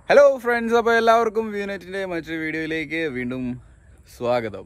Hello friends അപ്പോൾ എല്ലാവർക്കും വ്യൂനെറ്റിൻ്റെ മറ്റൊരു വീഡിയോയിലേക്ക് വീണ്ടും സ്വാഗതം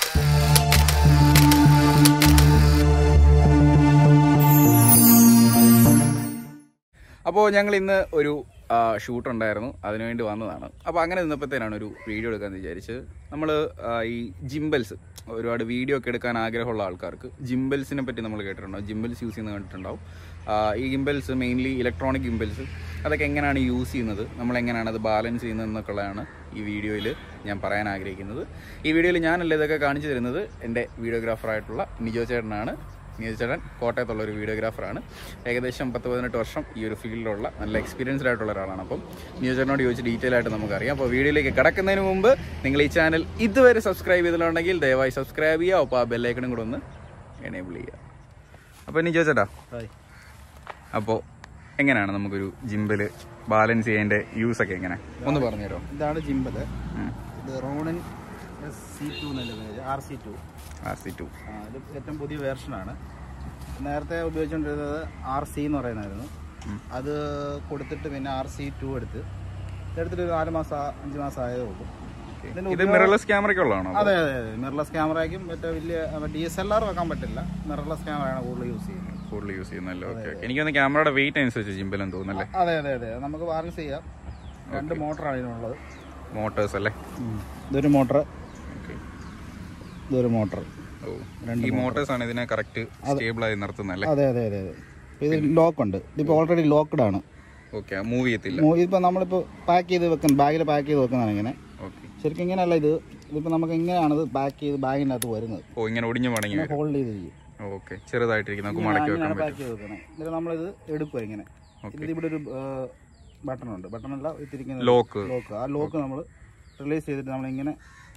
അപ്പോൾ ഞങ്ങൾ ഇന്ന് ഒരു ഷൂട്ട് ഉണ്ടായിരുന്നു അതിനുവേണ്ടി വന്നതാണ് അപ്പോൾ അങ്ങനെ നിന്നപ്പോഴത്തേനാണ് ഒരു വീഡിയോ എടുക്കാമെന്ന് വിചാരിച്ച് നമ്മൾ ഈ ജിംബൽസ് ഒരുപാട് വീഡിയോ ഒക്കെ എടുക്കാൻ ആഗ്രഹമുള്ള ആൾക്കാർക്ക് ജിംബൽസിനെ പറ്റി നമ്മൾ കേട്ടിട്ടുണ്ടാവും ജിംബൽസ് യൂസ് ചെയ്യുന്നത് കണ്ടിട്ടുണ്ടാവും ആ, ഈ ഗിംബൽസ് മെയിൻലി ഇലക്ട്രോണിക് ഗിംബൽസ് അതൊക്കെ എങ്ങനെയാണ് യൂസ് ചെയ്യുന്നത് നമ്മൾ എങ്ങനെയാണ് അത് ബാലൻസ് ചെയ്യുന്നത് എന്നൊക്കെയുള്ളതാണ് ഈ വീഡിയോയിൽ ഞാൻ പറയാൻ ആഗ്രഹിക്കുന്നത് ഈ വീഡിയോയിൽ ഞാനല്ല ഇതൊക്കെ കാണിച്ചു തരുന്നത് എൻ്റെ വീഡിയോഗ്രാഫറായിട്ടുള്ള നിജോ ചേട്ടനാണ് നിജോ ചേട്ടൻ കോട്ടയത്തുള്ള ഒരു വീഡിയോഗ്രാഫറാണ് ഏകദേശം പത്ത് പതിനെട്ട് വർഷം ഈ ഒരു ഫീൽഡിലുള്ള നല്ല എക്സ്പീരിയൻസ്ഡ് ആയിട്ടുള്ള ഒരാളാണ് അപ്പം നിജോ ചേട്ടനോട് ചോദിച്ച് ഡീറ്റെയിൽ ആയിട്ട് നമുക്കറിയാം അപ്പോൾ വീഡിയോയിലേക്ക് കിടക്കുന്നതിന് മുമ്പ് നിങ്ങൾ ഈ ചാനൽ ഇതുവരെ സബ്സ്ക്രൈബ് ചെയ്തിട്ടുണ്ടെങ്കിൽ ദയവായി സബ്സ്ക്രൈബ് ചെയ്യുക അപ്പോൾ ആ ബെല്ലൈക്കണും കൂടെ ഒന്ന് എനേബിൾ ചെയ്യുക അപ്പോൾ നിജോ ചേട്ടാ അപ്പോൾ എങ്ങനെയാണ് നമുക്കൊരു ജിമ്പിൽ ബാലൻസ് ചെയ്യേണ്ട യൂസ് ഒക്കെ എങ്ങനെ ഒന്ന് പറഞ്ഞുതരോ ഇതാണ് ജിമ്പല് ഇത് റോണിൻ എസ് സി ടു എന്നല്ല പേര് R C two R C two ഇത് ഏറ്റവും പുതിയ വേർഷനാണ് നേരത്തെ ഉപയോഗിച്ചുകൊണ്ടിരുന്നത് ആർ സി എന്ന് പറയുന്നതായിരുന്നു അത് കൊടുത്തിട്ട് പിന്നെ ആർ സി ടു എടുത്ത് എടുത്തിട്ട് ഒരു നാല് മാസം അഞ്ച് മാസം ആയതേ ഉള്ളൂ ഇതിന്റെ ഇത് മിറർലെസ് ക്യാമറയ്ക്ക് ഉള്ളതാണോ അതെ അതെ അതെ മിറർലെസ് ക്യാമറയ്ക്കും മറ്റേ വലിയ ഡി എസ് എൽ ആർ വെക്കാൻ പറ്റില്ല മിറർലെസ് ക്യാമറയാണ് കൂടുതൽ യൂസ് ചെയ്യുന്നത് കൂടുതൽ യൂസ് ചെയ്യുന്നല്ലോ ഓക്കെ ഓക്കെ എനിക്ക് തോന്നുന്നു ക്യാമറയുടെ വെയിറ്റ് അനുസരിച്ച് ജിമ്പിലെന്ന് തോന്നുന്നല്ലേ അതെ അതെ അതെ നമുക്ക് ബാലൻസ് ചെയ്യാം രണ്ട് മോട്ടറാണ് ഇതിനുള്ളത് മോട്ടേഴ്സ് അല്ലേ ഇതൊരു മോട്ടർ ഓക്കെ ഇതൊരു മോട്ടർ ഓ ഈ മോട്ടേഴ്സ് ആണ് ഇതിനെ കറക്റ്റ് സ്റ്റേബിൾ ആയി നിർത്തുന്നല്ലേ അതെ അതെ അതെ അതെ ഇത് ലോക്ക് ഉണ്ട് ഇതിപ്പോൾ ഓൾറെഡി ലോക്ക്ഡ് ആണ് ഓക്കെ മൂവ് ചെയ്യത്തില്ല മോ- ഇതിപ്പോൾ നമ്മളിപ്പോൾ പാക്ക് ചെയ്ത് വെക്കുന്ന ബാഗിൽ പാക്ക് ചെയ്ത് വെക്കുന്നതാണ് ഇങ്ങനെ ഓക്കെ ശരിക്കും ഇങ്ങനെയല്ല ഇത് ഇതിപ്പോൾ നമുക്ക് ഇങ്ങനെയാണ് ഇത് പാക്ക് ചെയ്ത് ബാഗിൻ്റെ അകത്ത് വരുന്നത് ഓ ഇങ്ങനെ ഒടിഞ്ഞു മടങ്ങി വരും ഹോൾഡ് ചെയ്തിരിക്കും ഓക്കെ ചെറുതായിട്ടിരിക്കും നമുക്ക് മടക്കി വെക്കാൻ അങ്ങനെയാണ് പറ്റും പാക്ക് ചെയ്ത് വെക്കുന്നത് എന്നിട്ട് നമ്മളിത് എടുക്കുക ഇങ്ങനെ ഇത് ഇവിടെ ഒരു ബട്ടൺ ഉണ്ട് ബട്ടൺ അല്ല ഇത്തിരിക്കുന്ന ലോക്ക് ലോക്ക് ആ ലോക്ക് നമ്മൾ റിലീസ് ചെയ്തിട്ട് നമ്മളിങ്ങനെ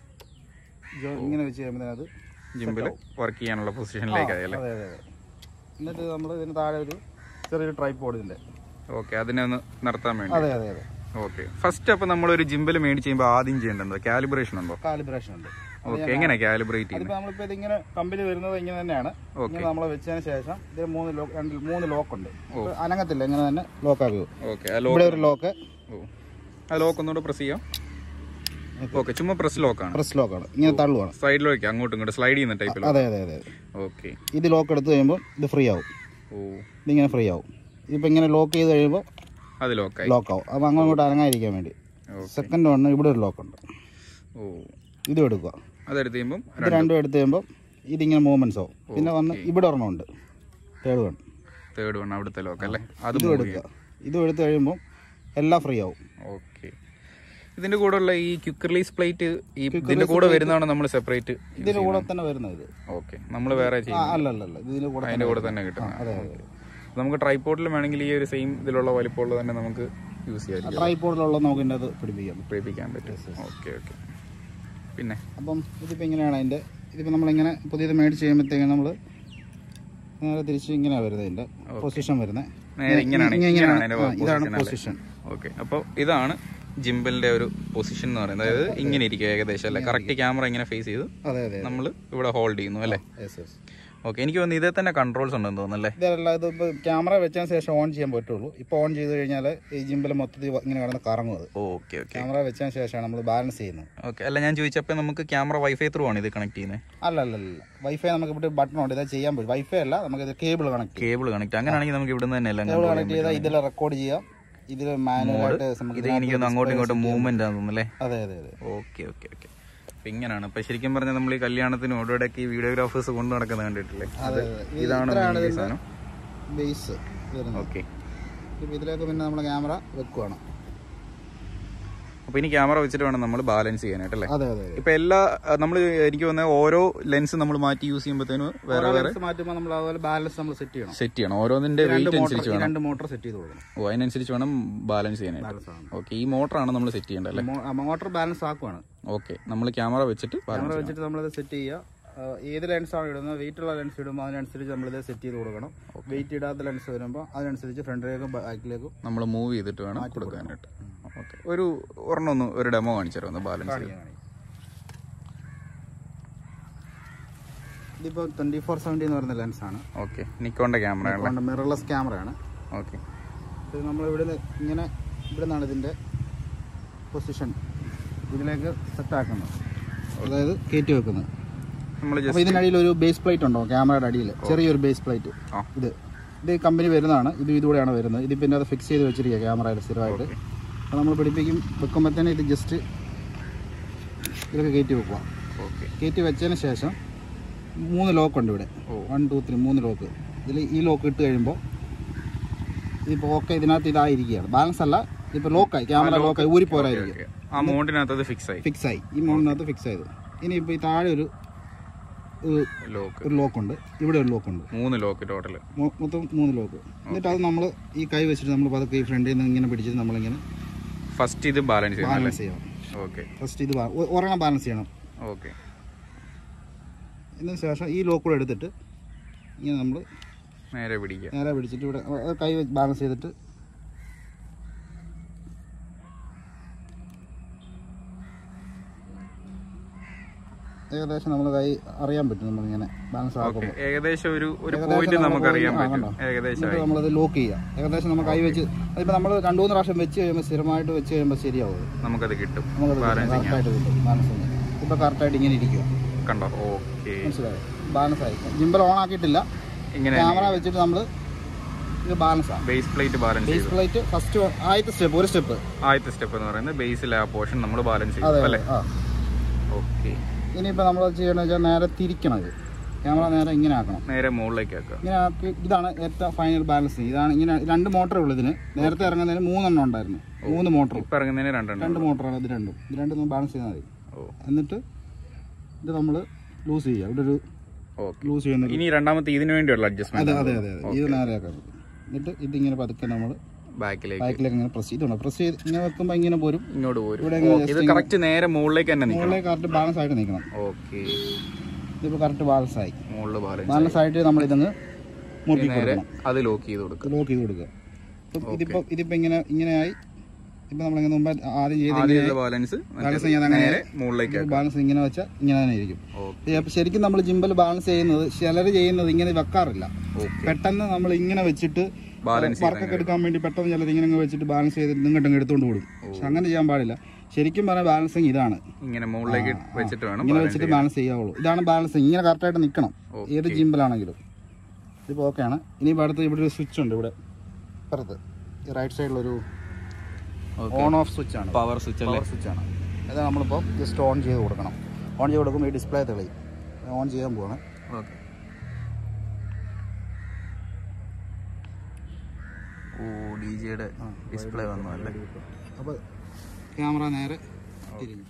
ജോ- ഇങ്ങനെ വെച്ച് കഴിയുമ്പോൾ അത് ജിമ്പിൽ വർക്ക് ചെയ്യാനുള്ള പൊസിഷനിലേക്ക് ആയല്ലേ അതെ അതെ അതെ എന്നിട്ട് നമ്മൾ ഇതിന് താഴെ ഒരു ചെറിയൊരു ട്രൈപ്പോഡ് ഇതിൻ്റെ ഓക്കെ അതിനെ ഒന്ന് നിർത്താൻ വേണ്ടി അതെ അതെ അതെ ഓക്കെ ഫസ്റ്റ് അപ്പൊ നമ്മളൊരു ജിമ്പിൽ മേടിച്ച് ചെയ്യുമ്പോൾ ആദ്യം ചെയ്യേണ്ടത് കാലിബ്രേഷൻ ഉണ്ടോ കാലിബ്രേഷൻ ഉണ്ട് ഓക്കെ എങ്ങനെ കാലിബ്രേറ്റ് ചെയ്യുന്നത് അതിപ്പോ നമ്മളിപ്പോ ഇതിങ്ങനെ കമ്പനി വരുന്നത് ഇങ്ങനെ തന്നെയാണ് ഇങ്ങനെ നമ്മൾ വെച്ചതിന് ശേഷം ഇതിന് മൂന്ന് ലോക്ക് രണ്ട് മൂന്ന് ലോക്ക് ഉണ്ട് ഇപ്പൊ അനങ്ങത്തില്ല ഇങ്ങനെ തന്നെ ലോക്ക് ആക്കുക ഓക്കെ ആ ലോക്ക് ഇവിടെ ഒരു ലോക്ക് ഓ ആ ലോക്ക് ഒന്നുകൂടെ പ്രസ് ചെയ്യാം ഓക്കെ ചുമ്മാ പ്രസ് ലോക്കാണ് പ്രസ് ലോക്കാണ് ഇങ്ങനെ തള്ളുവാണ് സൈഡിലേക്ക് അങ്ങോട്ടും ഇങ്ങോട്ടും സ്ലൈഡ് ചെയ്യുന്ന ടൈപ്പിൽ അതെ അതെ അതെ അതെ ഓക്കെ ഇത് ലോക്ക് എടുത്ത് കഴിയുമ്പോൾ ഇത് ഫ്രീ ആവും ഓ ഇതിങ്ങനെ ഫ്രീ ആവും ഇതിപ്പോൾ ഇങ്ങനെ ലോക്ക് ചെയ്ത് കഴിയുമ്പോൾ അത് ലോക്കായി ലോക്ക് ആവും അപ്പോൾ അങ്ങോട്ട് ഇങ്ങോട്ട് അനങ്ങാതിരിക്കാൻ വേണ്ടി ഓക്കെ സെക്കൻഡ് വണ്ണ് ഇവിടെ ഒരു ലോക്ക് ഉണ്ട് ഓ ഇതും എടുക്കുക അതെടുത്ത് കഴിയുമ്പം ഇത് രണ്ടും എടുത്ത് കഴിയുമ്പോൾ ഇതിങ്ങനെ മൂവ്മെൻറ്റ്സ് ആവും പിന്നെ വന്ന് ഇവിടെ ഒരെണ്ണം ഉണ്ട് തേർഡ് വൺ തേർഡ് വൺ അവിടുത്തെ ലോക്ക് അല്ലേ അത് ഇതും എടുക്കുക ഇതും എടുത്ത് കഴിയുമ്പോൾ എല്ലാം ഫ്രീ ആവും ഓക്കെ ഇതിന്റെ കൂടെ ഉള്ള ഈ ക്വിക്ക് റിലീസ് പ്ലേറ്റ് ഈ ഇതിന്റെ കൂടെ വരുന്നതാണ് നമ്മൾ സെപ്പറേറ്റ് ഇതിൻ്റെ കൂടെ തന്നെ വരുന്നത് ഇത് ഓക്കെ നമ്മൾ വേറെ ആ, ചെയ്യും അല്ല അല്ല അല്ല ഇതിൻ്റെ കൂടെ അതിന്റെ കൂടെ തന്നെ കിട്ടുന്നത് അതെ അതെ നമുക്ക് ട്രൈപോഡിൽ വേണമെങ്കിൽ ഈ ഒരു സെയിം ഇതിലുള്ള വലിപ്പമുള്ള തന്നെ നമുക്ക് യൂസ് ചെയ്യാം ട്രൈപോഡിലുള്ള നമുക്ക് ഇതിൻ്റെ അത് പിടിപ്പിക്കാം ഉപയോഗിക്കാൻ പറ്റും ഓക്കെ ഓക്കെ പിന്നെ അപ്പം ഇതിപ്പോൾ ഇങ്ങനെയാണ് അതിൻ്റെ ഇതിപ്പോൾ നമ്മളിങ്ങനെ പുതിയത് മേടിച്ച് കഴിയുമ്പോഴത്തേക്കും നമ്മൾ നേരെ തിരിച്ച് ഇങ്ങനെയാണ് വരുന്നത് ഇതിൻ്റെ പൊസിഷൻ വരുന്നത് നേരെ ഇങ്ങനെയാണ് ഇങ്ങനെ- ഇങ്ങനെയാണ് ഇങ്ങനെയാണ്. അതിന്റെ ആ, ഇതാണ് പൊസിഷൻ പൊസിഷൻ ഓക്കെ അപ്പോൾ ഇതാണ് ജിംബലിന്റെ ഒരു പൊസിഷൻ എന്ന് പറയുന്നത് അതായത് ഇങ്ങനെ ഇരിക്കും ഏകദേശം അല്ലേ കറക്റ്റ് ക്യാമറ ഇങ്ങനെ ഫേസ് ചെയ്ത് അതെ അതെ നമ്മൾ ഇവിടെ ഹോൾഡ് ചെയ്യുന്നു അല്ലേ യെസ് യെസ് ഓക്കെ എനിക്ക് തോന്നുന്നു ഇതേ തന്നെ കൺട്രോൾസ് ഉണ്ടെന്ന് തോന്നുന്നല്ലേ ഇതല്ല ഇത് ഇപ്പോൾ ക്യാമറ വെച്ചതിന് ശേഷം ഓൺ ചെയ്യാൻ പറ്റുള്ളൂ ഇപ്പോൾ ഓൺ ചെയ്ത് കഴിഞ്ഞാൽ ഈ ജിമ്പിൽ മൊത്തത്തിൽ വ- ഇങ്ങനെ കിടന്ന് കറങ്ങും അത് ഓക്കെ ഓക്കെ ക്യാമറ വെച്ചതിന് ശേഷമാണ് നമ്മൾ ബാലൻസ് ചെയ്യുന്നത് ഓക്കെ അല്ല ഞാൻ ചോദിച്ചപ്പോൾ നമുക്ക് ക്യാമറ വൈഫൈ ത്രൂ ആണ് ഇത് കണക്ട് ചെയ്യുന്നത് അല്ല അല്ല അല്ല വൈഫൈ നമുക്ക് ഇവിടെ ബട്ടൺ ഉണ്ട് ഇതാ ചെയ്യാൻ പറ്റും വൈഫൈ അല്ല നമുക്ക് ഇത് കേബിൾ കണക്ട് ചെയ്യാം കേബിൾ കണക്ട് അങ്ങനെയാണെങ്കിൽ നമുക്ക് ഇവിടുന്ന് തന്നെ എല്ലാം കേബിൾ control കണക്ട് ചെയ്താൽ ഇതിൽ റെക്കോർഡ് ചെയ്യാം ഇതിൽ മാനുവലായിട്ട് നമുക്ക് ഇത് എനിക്കൊന്ന് അങ്ങോട്ടും ഇങ്ങോട്ടും മൂവ്മെന്റ് ആണെന്ന് തോന്നുന്നല്ലേ അതെ അതെ അതെ ഓക്കെ ഓക്കെ ഓക്കെ അപ്പൊ ഇങ്ങനെയാണ് ഇപ്പൊ ശരിക്കും പറഞ്ഞാൽ നമ്മൾ ഈ കല്യാണത്തിന് ഓടോടൊക്കെ ഈ വീഡിയോഗ്രാഫേഴ്സ് കൊണ്ടു നടക്കുന്നത് കണ്ടിട്ടില്ലേ അതെ അത് അതെ ഇതാണ് ഇത്രയാണ് main ഈ ഇതിന്റെ സാധനം ബേസ് വരുന്നത് ഓക്കെ ഇപ്പം ഇതിലേക്ക് പിന്നെ നമ്മൾ ക്യാമറ വെക്കുവാണ് അപ്പൊ ഇനി ക്യാമറ വെച്ചിട്ട് വേണം നമ്മൾ ബാലൻസ് ചെയ്യാനായിട്ടല്ലേ അതെ അതെ ഇപ്പൊ എല്ലാ നമ്മൾ എനിക്ക് തോന്നുന്നത് ഓരോ ലെൻസ് നമ്മൾ മാറ്റി യൂസ് ചെയ്യുമ്പോഴത്തേനും വേറെ വേറെ ലെൻസ് മാറ്റുമ്പോൾ നമ്മൾ അതുപോലെ ബാലൻസ് നമ്മൾ സെറ്റ് ചെയ്യണം സെറ്റ് ചെയ്യണം ഓരോന്നിന്റെ രണ്ട് വെയിറ്റ് മോട്ടർ അനുസരിച്ച് ഈ വേണം രണ്ട് മോട്ടർ സെറ്റ് ചെയ്ത് കൊടുക്കണം ഓ അതിനനുസരിച്ച് വേണം ബാലൻസ് ചെയ്യാനായിട്ട് ബാലൻസ് ആണ് ഓക്കെ ഈ മോട്ടറാണ് നമ്മൾ സെറ്റ് ചെയ്യേണ്ടത് അല്ലേ മോട്ടർ ബാലൻസ് ആക്കുവാണ് ഓക്കെ നമ്മൾ ക്യാമറ വെച്ചിട്ട് ക്യാമറ ബാലൻസ് വെച്ചിട്ട് നമ്മളത് സെറ്റ് ചെയ്യുക ആ, ഏത് ലെൻസാണ് ഇടുന്നത് വെയിറ്റ് ഉള്ള ലെൻസ് ഇടുമ്പോൾ അതിനനുസരിച്ച് നമ്മളിത് സെറ്റ് ചെയ്ത് കൊടുക്കണം വെയിറ്റ് ഇടാത്ത ലെൻസ് വരുമ്പോൾ അതിനനുസരിച്ച് ഫ്രണ്ടിലേക്കും ബാക്കിലേക്കും നമ്മൾ മൂവ് ചെയ്തിട്ട് വേണം കൊടുക്കാനായിട്ട് ഓക്കെ ഒരു ഒരെണ്ണം ഒന്ന് ഒരു ഡെമോ കാണിച്ചു തരാം ബാലൻസ് ചെയ്ത് കാണിക്കാം ഇതിപ്പോൾ ട്വൻറ്റി ഫോർ സെവൻറ്റി എന്ന് പറയുന്ന ലെൻസാണ് ഓക്കെ നിക്കോന്റെ ക്യാമറ ആണല്ലേ മിറർലെസ് ക്യാമറയാണ് ഓക്കെ ഇത് നമ്മൾ ഇവിടെ ഇങ്ങനെ ഇവിടെ നിന്നാണ് ഇതിൻ്റെ പൊസിഷൻ ഇതിലേക്ക് സെറ്റ് ആക്കുന്നത് അതായത് കയറ്റി വെക്കുന്നത് നമ്മൾ അപ്പോൾ ജസ്റ്റ് ഇതിനടിയിൽ ഒരു ബേസ് പ്ലേറ്റ് ഉണ്ടോ ക്യാമറയുടെ അടിയിൽ ചെറിയൊരു ബേസ് പ്ലേറ്റ് ആ. ഇത് ഇത് കമ്പനി വരുന്നതാണ് ഇത് ഇതുകൂടെയാണ് വരുന്നത് ഇത് പിന്നെ അത് ഫിക്സ് ചെയ്ത് വെച്ചിരിക്കുക ക്യാമറയിൽ സ്ഥിരമായിട്ട് അപ്പോൾ നമ്മൾ പിടിപ്പിക്കും വെക്കുമ്പോഴത്തേനും ഇത് ജസ്റ്റ് ഇതൊക്കെ കയറ്റി വെക്കുക ഓക്കെ കയറ്റി വെച്ചതിന് ശേഷം മൂന്ന് ലോക്ക് ഉണ്ട് ഇവിടെ ഓ. വൺ ടു ത്രീ മൂന്ന് ലോക്ക് ഇതിൽ ഈ ലോക്ക് ഇട്ട് കഴിയുമ്പോൾ ഇതിപ്പോൾ ഓക്കെ ഇതിനകത്ത് ഇതായിരിക്കുകയാണ് ബാലൻസ് അല്ല ഇപ്പോൾ ലോക്കായി ക്യാമറ ലോക്കായി ഊരി പോരായിരിക്കും ആ മൗണ്ടിനകത്ത് അത് ഫിക്സ് ആയി ഫിക്സ് ആയി ഈ മോണിനകത്ത് ഫിക്സ് ആയത് ഇനിയിപ്പോൾ ഈ താഴെ ഒരു ഒരു- ലോക്ക് ഒരു ലോക്കുണ്ട് ഇവിടെ ഒരു ലോക്കുണ്ട് മൂന്ന് ലോക്ക് ടോട്ടൽ മൊ- മൊത്തം മൂന്ന് ലോക്ക് എന്നിട്ട് അത് നമ്മൾ ഈ കൈ വെച്ചിട്ട് നമ്മൾ പതുക്കെ ഈ ഫ്രണ്ടിൽ നിന്ന് ഇങ്ങനെ പിടിച്ചിട്ട് നമ്മളിങ്ങനെ ഫസ്റ്റ് ഇത് ബാലൻസ് ചെയ്യണം അല്ലേ ബാലൻസ് ചെയ്യണം ഓക്കെ ഫസ്റ്റ് ഇത് ബാ- ഒ- ഒരെണ്ണം ബാലൻസ് ചെയ്യണം ഓക്കെ ഇതിന് ശേഷം ഈ ലോക്ക് കൂടെ എടുത്തിട്ട് ഇങ്ങനെ നമ്മൾ നേരെ പിടിക്കുക നേരെ പിടിച്ചിട്ട് ഇവിടെ അത് കൈ വെച്ച് ബാലൻസ് ചെയ്തിട്ട് ഏകദേശം നമ്മൾ കൈ അറിയാൻ പറ്റും നമ്മളിങ്ങനെ ബാലൻസ് ഓക്കെ ആക്കുമ്പോൾ ഏകദേശം ഒരു ഒരു ഏകദേശം പോയിന്റ് നമ്മള് നമുക്ക് അറിയാൻ point- ആ, പറ്റും കണ്ടോ? ഏകദേശം എന്നിട്ട് നമ്മളത് ലോക്ക് ചെയ്യാം ഏകദേശം നമ്മൾ കൈ വെച്ച് അതിപ്പോൾ നമ്മൾ രണ്ടു മൂന്ന് പ്രാവശ്യം വെച്ച് കഴിയുമ്പോൾ സ്ഥിരമായിട്ട് വെച്ച് കഴിയുമ്പോൾ ശരിയാവും നമുക്കത് കിട്ടും നമുക്കത് ബാലൻസിങ് കറക്റ്റായിട്ട് കിട്ടും ബാലൻസിങ് ഇപ്പോൾ കറക്റ്റായിട്ട് ഇങ്ങനെ ഇരിക്കുക കണ്ടോ ഓക്കെ മനസ്സിലായോ ബാലൻസ് ആയി ജിമ്പൽ ഓൺ ആക്കിയിട്ടില്ല ഇങ്ങനെ ക്യാമറ വെച്ചിട്ട് നമ്മൾ ഇത് ബാലൻസ് ആണ് ബേസ് പ്ലേറ്റ് ബാലൻസ് ബേസ് ചെയ്തു പ്ലേറ്റ് ഫസ്റ്റ് ആദ്യത്തെ സ്റ്റെപ്പ് ഒരു സ്റ്റെപ്പ് ആദ്യത്തെ സ്റ്റെപ്പ് എന്ന് പറയുന്നത് ബേസിലെ ആ പോർഷൻ നമ്മൾ ബാലൻസ് അതെ ചെയ്തു അല്ലേ ആ ഓക്കെ ഇനിയിപ്പോൾ നമ്മൾ ചെയ്യണമെന്ന് വെച്ചാൽ നേരെ തിരിക്കണം ഇത് ക്യാമറ നേരെ ഇങ്ങനെ ആക്കണം നേരെ മുകളിലേക്ക് ആക്കുക ഇങ്ങനെ ആക്കി ഇതാണ് ഏറ്റവും ഫൈനൽ ബാലൻസ് ഇതാണ് ഇങ്ങനെ രണ്ട് മോട്ടറേ ഉള്ളൂ ഇതിന് നേരത്തെ ഇറങ്ങുന്നതിന് മൂന്നെണ്ണം ഉണ്ടായിരുന്നു മൂന്ന് മോട്ടർ ഇപ്പൊ ഇറങ്ങുന്നതിന് രണ്ടെണ്ണം രണ്ട് മോട്ടറാണ് ഇത് രണ്ടും ഇത് രണ്ടും നമ്മൾ ബാലൻസ് ചെയ്താൽ മതി ഓ എന്നിട്ട് ഇത് നമ്മൾ ലൂസ് ചെയ്യുക ഇവിടെ ഒരു ഓക്കെ ലൂസ് ചെയ്യുന്ന ഇനി രണ്ടാമത്തെ ഇതിനു വേണ്ടിയുള്ള അതെ അഡ്ജസ്റ്റ്മെന്റ് അതെ അതെ അതെ ഇത് നേരെ ആക്കാം എന്നിട്ട് ഇതിങ്ങനെ പതുക്കെ നമ്മൾ ബാക്കിലേക്ക് ബാക്കിലേക്ക് ഇങ്ങനെ പ്രസ് ചെയ്തുണ്ട് പ്രസ് ചെയ്ത് ഇങ്ങനെ വെക്കുമ്പോൾ ഇങ്ങനെ പോരും ഇങ്ങോട്ട് പോരും ഇവിടെ ഓ, ഇത് കറക്റ്റ് നേരെ മുകളിലേക്ക് തന്നെ നിൽക്കണം മുകളിലേക്ക് കറക്റ്റ് ബാലൻസ് ആയിട്ട് നിൽക്കണം ഓക്കെ ഇതിപ്പോൾ കറക്റ്റ് ബാലൻസ് ആയി മുകളിൽ ബാലൻസ് ബാലൻസ് ആയിട്ട് നമ്മൾ ഇതങ്ങ് മുറുക്കി നേരെ കൊടുക്കണം അത് ലോക്ക് ചെയ്ത് കൊടുക്കുക ലോക്ക് ചെയ്ത് കൊടുക്കുക ഇപ്പം ഇതിപ്പോൾ ഇതിപ്പോൾ ഇങ്ങനെ ഇങ്ങനെയായി ഇപ്പം നമ്മളിങ്ങനെ മുമ്പ് ആദ്യം ചെയ്ത് ആദ്യത്തെ ബാലൻസ് ബാലൻസ് ചെയ്യാൻ അങ്ങനെ നേരെ മുകളിലേക്ക് ആക്കുക ബാലൻസ് ഇങ്ങനെ വെച്ചാൽ ഇങ്ങനെ തന്നെ ഇരിക്കും ഓക്കെ ഈ അപ്പൊ ശരിക്കും നമ്മൾ ജിമ്പൽ ബാലൻസ് ചെയ്യുന്നത് ചിലർ ചെയ്യുന്നത് ഇങ്ങനെ വെക്കാറില്ല ഓക്കെ പെട്ടെന്ന് നമ്മൾ ഇങ്ങനെ വെച്ചിട്ട് ബാലൻസ് വർക്കൊക്കെ എടുക്കാൻ വേണ്ടി പെട്ടെന്ന് ചിലർ ഇങ്ങനെ അങ്ങ് വെച്ചിട്ട് ബാലൻസ് ചെയ്തിട്ട് ഇങ്ങോട്ടും എടുത്തുകൊണ്ട് കൂടും പക്ഷെ അങ്ങനെ ചെയ്യാൻ പാടില്ല ശരിക്കും പറഞ്ഞാൽ ബാലൻസിങ് ഇതാണ് ഇങ്ങനെ മുകളിലേക്ക് വെച്ചിട്ട് വേണം ഇങ്ങനെ balance വെച്ചിട്ട് ചെയ്യാൻ. ബാലൻസ് ചെയ്യാവുള്ളൂ ഇതാണ് ബാലൻസിങ് ഇങ്ങനെ കറക്റ്റായിട്ട് നിൽക്കണം ഏത് ജിമ്പിലാണെങ്കിലും ഇതിപ്പോൾ ഓക്കെയാണ് ഇനി ഇപ്പോൾ അടുത്ത് ഇവിടെ ഒരു സ്വിച്ച് ഉണ്ട് ഇവിടെ പുറത്ത് ഈ റൈറ്റ് സൈഡിലൊരു Okay. ഓൺ ഓഫ് സ്വിച്ച് ആണ് പവർ സ്വിച്ച് അല്ലേ പവർ സ്വിച്ച് ആണ് അത് നമ്മളിപ്പോൾ ജസ്റ്റ് ഓൺ ചെയ്ത് കൊടുക്കണം ഓൺ ചെയ്ത് കൊടുക്കുമ്പോൾ ഈ ഡിസ്പ്ലേ തെളിയും ഓൺ ചെയ്യാൻ പോവാണ് ഓക്കെ ഓ ഡി ജിയുടെ ഡിസ്പ്ലേ വന്നു അല്ലേ അപ്പോൾ ക്യാമറ നേരെ തിരിഞ്ഞു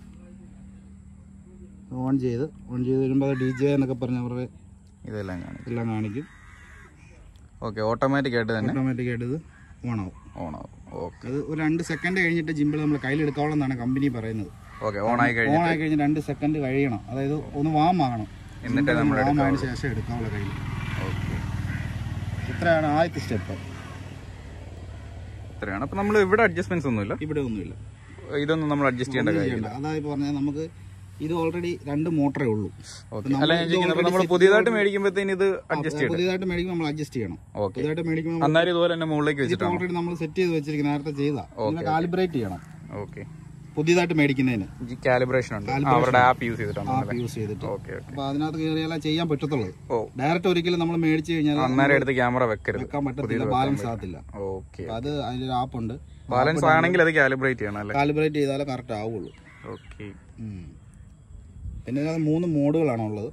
ഓൺ ചെയ്ത് ഓൺ ചെയ്ത് വരുമ്പോൾ ഡി ജെ എന്നൊക്കെ പറഞ്ഞ് അവരുടെ ഇതെല്ലാം കാണിക്കും എല്ലാം കാണിക്കും ഓക്കെ ഓട്ടോമാറ്റിക് ആയിട്ട് തന്നെ ഓട്ടോമാറ്റിക് ആയിട്ട് ഇത് ഓൺ ആവും ഓൺ ആവും ഓക്കെ അത് ഒരു രണ്ട് സെക്കൻഡ് കഴിഞ്ഞിട്ട് ജിമ്പിൾ നമ്മൾ കയ്യിലെടുക്കാവുള്ളൂ എന്നാണ് കമ്പനി പറയുന്നത് ഓക്കെ ഓൺ ആയി ഓൺ കഴിഞ്ഞിട്ട് ആയി കഴിഞ്ഞ് രണ്ട് സെക്കൻഡ് കഴിയണം അതായത് ഒന്ന് വാം ആകണം എന്നിട്ടേ നമ്മൾ വാം ആയതിനു ശേഷം എടുക്കാവുള്ള കയ്യിൽ ഓക്കെ ഇത്രയാണ് ആദ്യത്തെ സ്റ്റെപ്പ് ഇത്രയാണ് അപ്പൊ നമ്മൾ ഇവിടെ അഡ്ജസ്റ്റ്മെന്റ്സ് ഒന്നുമില്ല ഇവിടെ ഒന്നുമില്ല ഇതൊന്നും നമ്മൾ അഡ്ജസ്റ്റ് ചെയ്യേണ്ട ഒന്നും കാര്യമില്ല ചെയ്യണ്ട അതായത് പറഞ്ഞാൽ നമുക്ക് ഇത് ഓൾറെഡി രണ്ട് മോട്ടറേ ഉള്ളൂ ഓക്കെ അല്ല ഞാൻ ചോദിക്കുന്നത് അപ്പൊ നമ്മൾ പുതിയതായിട്ട് മേടിക്കുമ്പോഴത്തേന് ഇത് അഡ്ജസ്റ്റ് ചെയ്യണം പുതിയതായിട്ട് മേടിക്കുമ്പോൾ നമ്മൾ അഡ്ജസ്റ്റ് ചെയ്യണം ഓക്കെ പുതിയതായിട്ട് മേടിക്കുമ്പോൾ അന്നേരം ഇതുപോലെ തന്നെ മുകളിലേക്ക് വെച്ചിട്ടാണ് ഓൾറെഡി നമ്മൾ സെറ്റ് ചെയ്ത് വെച്ചിരിക്കുന്ന നേരത്തെ ചെയ്താ ഇതിനെ കാലിബ്രേറ്റ് ചെയ്യണം ഓക്കെ പുതിയതായിട്ട് മേടിക്കുന്നതിന് കാലിബ്രേഷൻ ഉണ്ട് ആ, അവരുടെ ആപ്പ് യൂസ് ചെയ്തിട്ടാണ് ആപ്പ് യൂസ് ചെയ്തിട്ട് ഓക്കെ ഓക്കെ അപ്പൊ അതിനകത്ത് കയറിയാലേ ചെയ്യാൻ പറ്റത്തുള്ളൂ ഓ ഡയറക്റ്റ് ഒരിക്കലും നമ്മൾ മേടിച്ചു കഴിഞ്ഞാൽ അന്നേരം എടുത്ത് ക്യാമറ വെക്കരുത് വെക്കാൻ പറ്റത്തില്ല ബാലൻസ് ആകത്തില്ല ഓക്കെ അപ്പൊ അത് അതിലൊരു ആപ്പ് ഉണ്ട് ബാലൻസ് ആണെങ്കിൽ അത് കാലിബ്രേറ്റ് ചെയ്യണം അല്ലേ കാലിബ്രേറ്റ് ചെയ്താലേ കറക്റ്റ് ആവുള്ളൂ ഓക്കെ ഉം. പിന്നെ ഇതിനകത്ത് മൂന്ന് മോഡുകളാണ് ഉള്ളത്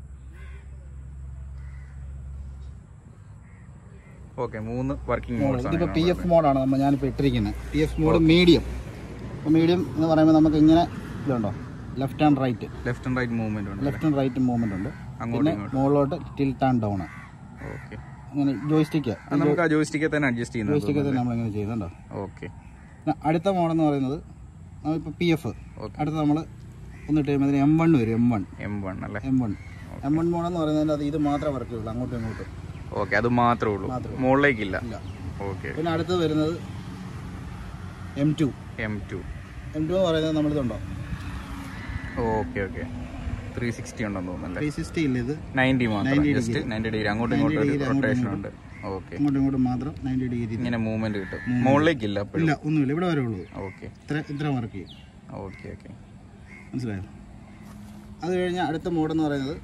ഓക്കെ മൂന്ന് വർക്കിംഗ് മോഡ്സ് ഇതിപ്പോൾ പി എഫ് മോഡാണ് നമ്മൾ ഞാനിപ്പോൾ ഇട്ടിരിക്കുന്നത് പി എഫ് മോഡ് മീഡിയം അപ്പോൾ മീഡിയം എന്ന് പറയുമ്പോൾ നമുക്ക് ഇങ്ങനെ ഇതുണ്ടോ left and right left and right movement ഉണ്ട് ലെഫ്റ്റ് ആൻഡ് റൈറ്റ് മൂവ്മെന്റ് ഉണ്ട് അങ്ങോട്ടും പിന്നെ ഇങ്ങോട്ടും മുകളിലോട്ട് ടിൽറ്റ് ആൻഡ് ഡൗൺ ഓക്കെ അങ്ങനെ ജോയിസ്റ്റിക്ക് അത് നമുക്ക് ആ ജോയിസ്റ്റിക്കെ തന്നെ അഡ്ജസ്റ്റ് ചെയ്യുന്നത് ജോയിസ്റ്റിക്ക് തന്നെ നമ്മളിങ്ങനെ ചെയ്യുന്നുണ്ടോ ഓക്കെ പിന്നെ അടുത്ത മോഡെന്ന് പറയുന്നത് നമ്മളിപ്പോൾ പി എഫ് Okay. അടുത്ത നമ്മൾ ഒന്നിട്ട് കഴിയുമ്പോൾ അതിന് എം വൺ വരും എം വൺ എം വൺ അല്ലേ എം വൺ എം വൺ മോഡെന്ന് പറയുന്നതിൻ്റെ അത് ഇത് മാത്രമേ വർക്ക് ചെയ്യുള്ളൂ അങ്ങോട്ടും ഇങ്ങോട്ടും ഓക്കെ അത് മാത്രമേ ഉള്ളൂ മുകളിലേക്കില്ല ഇല്ല ഓക്കെ പിന്നെ അടുത്ത് വരുന്നത് M two M two M two എന്ന് പറയുന്നത് നമ്മളിതുണ്ടോ ഓക്കെ ഓക്കെ ത്രീ സിക്സ്റ്റി ഉണ്ടെന്ന് തോന്നുന്നല്ലേ ത്രീ സിക്സ്റ്റി ഇല്ല ഇത് നയൻറ്റി മാത്രം 90 ജസ്റ്റ് degree. നയൻറ്റി ഡിഗ്രി അങ്ങോട്ടും 90 ഇങ്ങോട്ടും degree അങ്ങോട്ടും റൊട്ടേഷൻ ഇങ്ങോട്ടും. ഉണ്ട് ഓക്കെ അങ്ങോട്ടും ഇങ്ങോട്ടും മാത്രം നയൻറ്റി ഡിഗ്രി ഇങ്ങനെ മൂവ്മെന്റ് കിട്ടും മുകളിലേക്കില്ല അപ്പോഴും ഇല്ല ഒന്നുമില്ല ഇവിടെ വരെ ഉള്ളൂ ഓക്കെ ഇത്ര ഇത്ര വർക്ക് ചെയ്യും ഓക്കെ ഓക്കെ മനസ്സിലായോ അത് കഴിഞ്ഞ് അടുത്ത മോഡെന്ന് പറയുന്നത്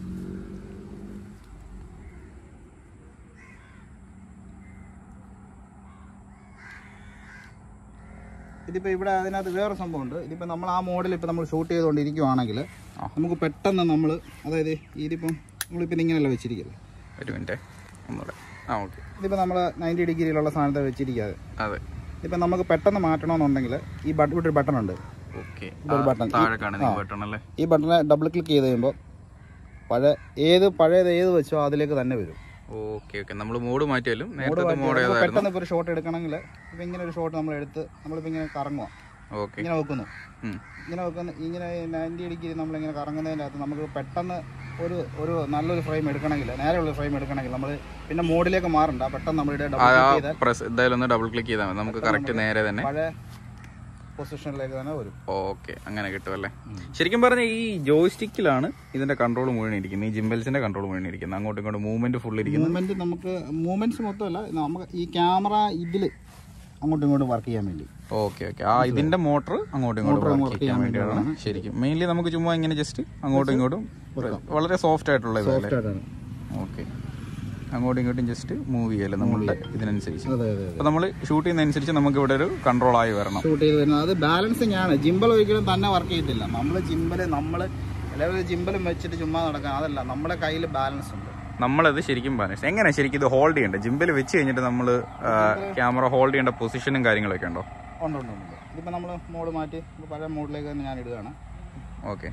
ഇതിപ്പോൾ ഇവിടെ അതിനകത്ത് വേറെ സംഭവമുണ്ട് ഇതിപ്പോൾ നമ്മൾ ആ മോഡൽ ഇപ്പോൾ നമ്മൾ ഷൂട്ട് ചെയ്തുകൊണ്ടിരിക്കുവാണെങ്കിൽ ആ. നമുക്ക് പെട്ടെന്ന് നമ്മൾ അതായത് ഇതിപ്പം നമ്മളിപ്പോൾ ഇങ്ങനെയല്ല വെച്ചിരിക്കുന്നത് ഒരു മിനിറ്റ് ഒന്നുകൂടെ ആ ഓക്കെ ഇതിപ്പോൾ നമ്മൾ നയൻറ്റി ഡിഗ്രിയിലുള്ള സാധനത്തെ വെച്ചിരിക്കാതെ അതെ ഇപ്പം നമുക്ക് പെട്ടെന്ന് മാറ്റണമെന്നുണ്ടെങ്കിൽ ഈ ബട്ട് ഇവിടെ ഒരു ബട്ടൺ ഉണ്ട് ഓക്കെ ഇവിടെ ഒരു ബട്ടൺ താഴെ കാണുന്ന ബട്ടൺ അല്ലേ ഈ ബട്ടനെ ഡബിൾ ക്ലിക്ക് ചെയ്ത് കഴിയുമ്പോൾ പഴയ ഏത് പഴയത് ഏത് വെച്ചോ അതിലേക്ക് തന്നെ വരും ഓക്കെ ഓക്കെ നമ്മൾ മോഡ് മാറ്റിയാലും നേരത്തെ മോഡ് നമുക്ക് ഏതായിരുന്നു പെട്ടെന്ന് ഇപ്പോൾ ഒരു ഷോട്ട് എടുക്കണമെങ്കിൽ ഇപ്പം ഇങ്ങനെ ഒരു ഷോട്ട് നമ്മൾ എടുത്ത് നമ്മളിപ്പോൾ ഇങ്ങനെ കറങ്ങുക ഓക്കെ ഇങ്ങനെ വെക്കുന്നു ഇങ്ങനെ വെക്കുന്ന ഇങ്ങനെ നയൻറ്റി ഡിഗ്രി നമ്മളിങ്ങനെ കറങ്ങുന്നതിൻ്റെ അകത്ത് നമുക്ക് പെട്ടെന്ന് ഒരു ഒരു നല്ലൊരു ഫ്രെയിം എടുക്കണമെങ്കിൽ നേരെയുള്ള ഫ്രെയിം എടുക്കണമെങ്കിൽ നമ്മൾ പിന്നെ മോഡിലേക്ക് മാറണ്ട പെട്ടെന്ന് നമ്മളുടെ ഡബിൾ ആ ക്ലിക്ക് ചെയ്താൽ പ്രസ് എന്തായാലും ഒന്ന് ഡബിൾ ക്ലിക്ക് ചെയ്താൽ മതി നമുക്ക് കറക്റ്റ് നേരെ തന്നെ പഴയ പൊസിഷനിലേക്ക് തന്നെ വരും ഓക്കെ അങ്ങനെ കിട്ടും അല്ലേ ശരിക്കും പറഞ്ഞാൽ ഈ ജോയ്സ്റ്റിക്കിലാണ് ഇതിന്റെ കൺട്രോൾ മുഴുവൻ ഇരിക്കുന്നത് ഈ ജിംബൽസിന്റെ കൺട്രോൾ മുഴുവൻ ഇരിക്കുന്നത് അങ്ങോട്ടും ഇങ്ങോട്ടും മൂവ്മെന്റ് ഫുൾ ഇരിക്കുന്നത് മൂവ്മെന്റ് നമുക്ക് മൂവ്മെന്റ്സ് മൊത്തമല്ല നമുക്ക് ഈ ക്യാമറ ഇതിൽ അങ്ങോട്ടും ഇങ്ങോട്ടും വർക്ക് ചെയ്യാൻ വേണ്ടി ഓക്കെ ഓക്കെ ആ ഇതിന്റെ മോട്ടർ അങ്ങോട്ടും ഇങ്ങോട്ടും വർക്ക് ചെയ്യാൻ വേണ്ടിയാണ് ശരിക്കും മെയിൻലി നമുക്ക് ചുമ്മാ ഇങ്ങനെ ജസ്റ്റ് അങ്ങോട്ടും ഇങ്ങോട്ടും വളരെ സോഫ്റ്റ് ആയിട്ടുള്ള ഇതല്ലേ ഓക്കെ അങ്ങോട്ടും ഇങ്ങോട്ടും ജസ്റ്റ് മൂവ് ചെയ്യല്ലേ നമ്മളുടെ ഇതിനനുസരിച്ച് അതെ അതെ അപ്പൊ നമ്മൾ ഷൂട്ട് ചെയ്യുന്നതനുസരിച്ച് നമുക്ക് ഇവിടെ ഒരു കൺട്രോൾ ആയി വരണം ഷൂട്ട് ചെയ്ത് വരുന്നത് അത് ബാലൻസിങ് ആണ് ജിമ്പൽ ഒരിക്കലും തന്നെ വർക്ക് ചെയ്യത്തില്ല നമ്മൾ ജിമ്പൽ നമ്മൾ എല്ലാവരും ജിമ്പലും വെച്ചിട്ട് ചുമ്മാ നടക്കാൻ അതല്ല നമ്മുടെ കയ്യിൽ ബാലൻസ് ഉണ്ട് നമ്മളത് ശരിക്കും ബാലൻസ് എങ്ങനെ ശരിക്കും ഇത് ഹോൾഡ് ചെയ്യണ്ടേ ജിമ്പിൽ വെച്ച് കഴിഞ്ഞിട്ട് നമ്മൾ ക്യാമറ ഹോൾഡ് ചെയ്യേണ്ട പൊസിഷനും കാര്യങ്ങളൊക്കെ ഉണ്ടോ ഉണ്ട് ഉണ്ട് ഉണ്ട് ഇതിപ്പോൾ നമ്മൾ മോഡ് മാറ്റി ഇപ്പൊ പഴയ മോഡിലേക്ക് തന്നെ ഞാൻ ഇടുകയാണ് ഓക്കെ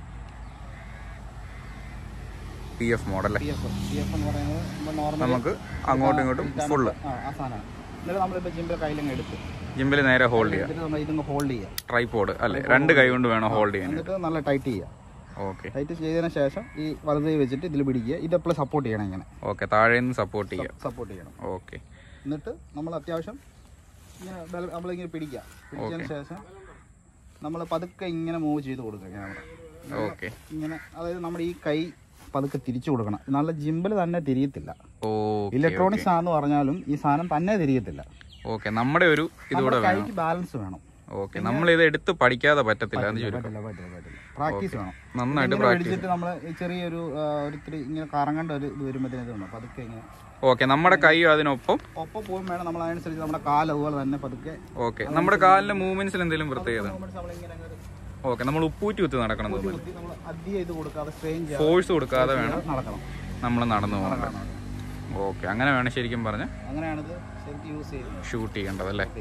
പി എഫ് മോഡല്ലേ പി എഫ് പി എഫ് എന്ന് പറയുന്നത് നമ്മൾ നോർമൽ നമുക്ക് അങ്ങോട്ടും ഇങ്ങോട്ടും ഫുള്ള് ആ ആ സാധനമാണ് എന്നിട്ട് നമ്മളിപ്പോൾ ജിമ്പിൽ കയ്യിലങ്ങ് എടുത്ത് ജിമ്പിൽ നേരെ ഹോൾഡ് ചെയ്യാം എന്നിട്ട് നമ്മൾ ഇതങ്ങ് ഹോൾഡ് ചെയ്യുക ട്രൈപോഡ് അല്ലേ രണ്ട് കൈ കൊണ്ട് വേണം ഹോൾഡ് ചെയ്യാൻ എന്നിട്ട് നല്ല ടൈറ്റ് ചെയ്യുക ഓക്കെ ടൈറ്റ് ചെയ്തതിന് ശേഷം ഈ വലത് കൈ വെച്ചിട്ട് ഇതിൽ പിടിക്കുക ഇതെപ്പോഴും സപ്പോർട്ട് ചെയ്യണം ഇങ്ങനെ ഓക്കെ താഴെ നിന്ന് സപ്പോർട്ട് ചെയ്യാം സപ്പോർട്ട് ചെയ്യണം ഓക്കെ എന്നിട്ട് നമ്മൾ അത്യാവശ്യം ഇങ്ങനെ ബല- നമ്മളിങ്ങനെ പിടിക്കുക പിടിച്ചതിന് ശേഷം നമ്മൾ പതുക്കെ ഇങ്ങനെ മൂവ് ചെയ്ത് കൊടുക്കുക ക്യാമറ ഓക്കെ ഇങ്ങനെ അതായത് നമ്മുടെ ഈ കൈ പതുക്കെ തിരിച്ചു കൊടുക്കണം നല്ല ജിമ്പിൽ തന്നെ തിരിയത്തില്ല ഓക്കെ ഇലക്ട്രോണിക്സ് ആണെന്ന് പറഞ്ഞാലും ഈ സാധനം തന്നെ തിരിയത്തില്ല ഓക്കെ നമ്മുടെ ഒരു ഇതുകൂടെ നമ്മുടെ വേണം കൈക്ക് ബാലൻസ് വേണം ഓക്കെ നമ്മൾ ഇത് എടുത്ത് പഠിക്കാതെ പറ്റത്തില്ല എന്ന് ചുരുക്കം പറ്റില്ല പറ്റില്ല പറ്റില്ല പ്രാക്ടീസ് വേണം നന്നായിട്ട് ഇങ്ങനെ പ്രാക്ടീസ് പിടിച്ചിട്ട് നമ്മൾ ചെറിയൊരു ആ, ഒരിത്തിരി ഇങ്ങനെ കറങ്ങേണ്ട ഒരു ഇത് വരുമ്പോഴത്തേനും ഇത് വേണം പതുക്കെ ഇങ്ങനെ ഓക്കെ നമ്മുടെ കൈ അതിനൊപ്പം ഒപ്പം പോകും വേണം നമ്മൾ അതനുസരിച്ച് നമ്മുടെ കാല് അതുപോലെ തന്നെ പതുക്കെ ഓക്കെ നമ്മുടെ കാലിന്റെ മൂവ്മെന്റ്സിൽ എന്തെങ്കിലും പ്രത്യേകത നമ്മളിങ്ങനെ അങ്ങ് ഓക്കെ നമ്മൾ ഉപ്പൂറ്റി കുത്തി നടക്കണം തോന്നുന്നു കുത്തി നമ്മൾ അധികം ഇത് കൊടുക്കാതെ സ്ട്രെയിൻ ചെയ്യാതെ ഫോഴ്സ് കൊടുക്കാതെ വേണം നടക്കണം നമ്മൾ നടന്നു പോകേണ്ടത് ഓക്കെ അങ്ങനെ വേണം ശരിക്കും പറഞ്ഞ് അങ്ങനെയാണ് ഇത് ശരിക്കും യൂസ് ചെയ്യുന്നത് ഷൂട്ട് ചെയ്യേണ്ടത് അല്ലേ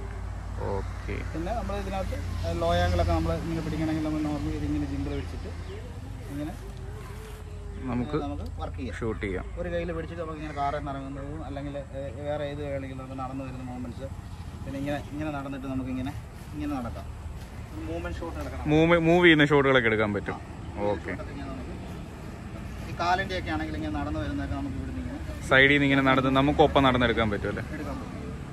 ഓക്കെ പിന്നെ നമ്മൾ ഇതിനകത്ത് ലോ ആംഗിളൊക്കെ നമ്മൾ ഇങ്ങനെ പിടിക്കണമെങ്കിൽ നമ്മൾ നോർമൽ ഇതിങ്ങനെ ജിമ്പിൾ പിടിച്ചിട്ട് ഇങ്ങനെ നമുക്ക് നമുക്ക് വർക്ക് ചെയ്യാം ഷൂട്ട് ചെയ്യാം ഒരു കയ്യിൽ പിടിച്ചിട്ട് നമുക്ക് ഇങ്ങനെ കാറിൽ നിന്ന് ഇറങ്ങുന്നതും അല്ലെങ്കിൽ ഏ- വേറെ ഏത് വേണമെങ്കിലും നമുക്ക് നടന്നു വരുന്ന മൂവ്മെന്റ്സ് പിന്നെ ഇങ്ങനെ ഇങ്ങനെ നടന്നിട്ട് നമുക്ക് ഇങ്ങനെ ഇങ്ങനെ നടക്കാം മൂവ്മെന്റ് ഷോട്ട് നടക്കണം മൂവ് മൂവ് ചെയ്യുന്ന ഷോട്ടുകളൊക്കെ എടുക്കാൻ പറ്റും ഓക്കെ ഇങ്ങനെ നമുക്ക് ഈ കാലിൻ്റെ ഒക്കെ ആണെങ്കിൽ ഇങ്ങനെ നടന്നു വരുന്നതൊക്കെ നമുക്ക് ഇവിടുന്ന് ഇങ്ങനെ സൈഡിൽ നിന്ന് ഇങ്ങനെ നടന്ന് നമുക്കൊപ്പം നടന്നെടുക്കാൻ പറ്റും അല്ലേ എടുക്കാൻ പറ്റും